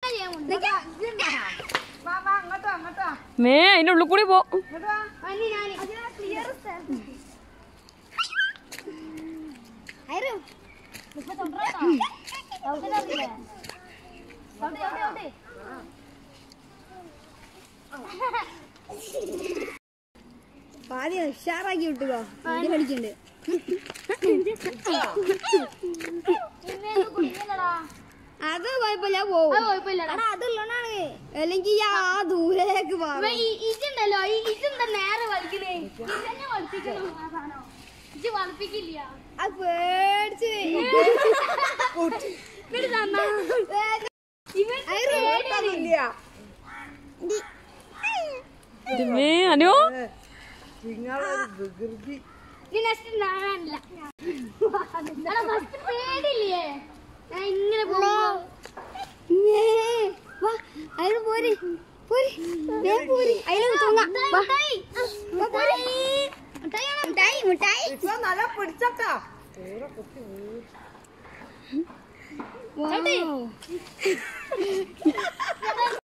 ചെയ്യാൻ പോകുന്നു വാ വാ അങ്ങോട്ടോ അങ്ങോട്ടോ മേ അതിന്റെ ഉള്ളിൽ കൂടി പോ ഇങ്ങോട്ട് വാ അനി ഞാന് ക്ലിയർ അയ്യോ ഇപ്പൊ തൊണ്ടറാട്ടോ ഔട്ടില്ലേ ഔട്ടി ഔട്ടി ഔട്ടി ആദ്യം ഉഷാറാക്കി വിട്ടുകോ ആദ്യം പഠിക്കണ്ട് പിന്നെ ഇത് കുടിക്കലടാ അത് കുഴപ്പമില്ല പോവും അത് കുഴപ്പമില്ലടാ അതുള്ളതാണ് അല്ലെങ്കിൽ ആ ദൂരേക്ക് ഇവ പോവാം ഈ- ഇതുണ്ടല്ലോ ഈ ഇതെന്താ നേരെ വലിക്കണേ ഇതെന്നെ വലിപ്പിക്കണം ആ സാധനം ഇത് വലിപ്പിക്കില്ല അത് പേടിച്ച് എന്നിട്ട് തന്നാ ഇവൻ പേടിയാണ്. മേ അനു നീ നെക്സ്റ്റ് നാണില്ല ഫസ്റ്റ് പേടില്ലേ ഞാൻ ഇങ്ങനെ പോകുമ്പോ അതിന് പോര് പോര് വേഗം പോര് അതിലൊന്ന് തൂങ്ങാം വാ. വാ, പോര്. മുട്ടായി മുട്ടായി നല്ല പിടിച്ചോട്ടോ Wow.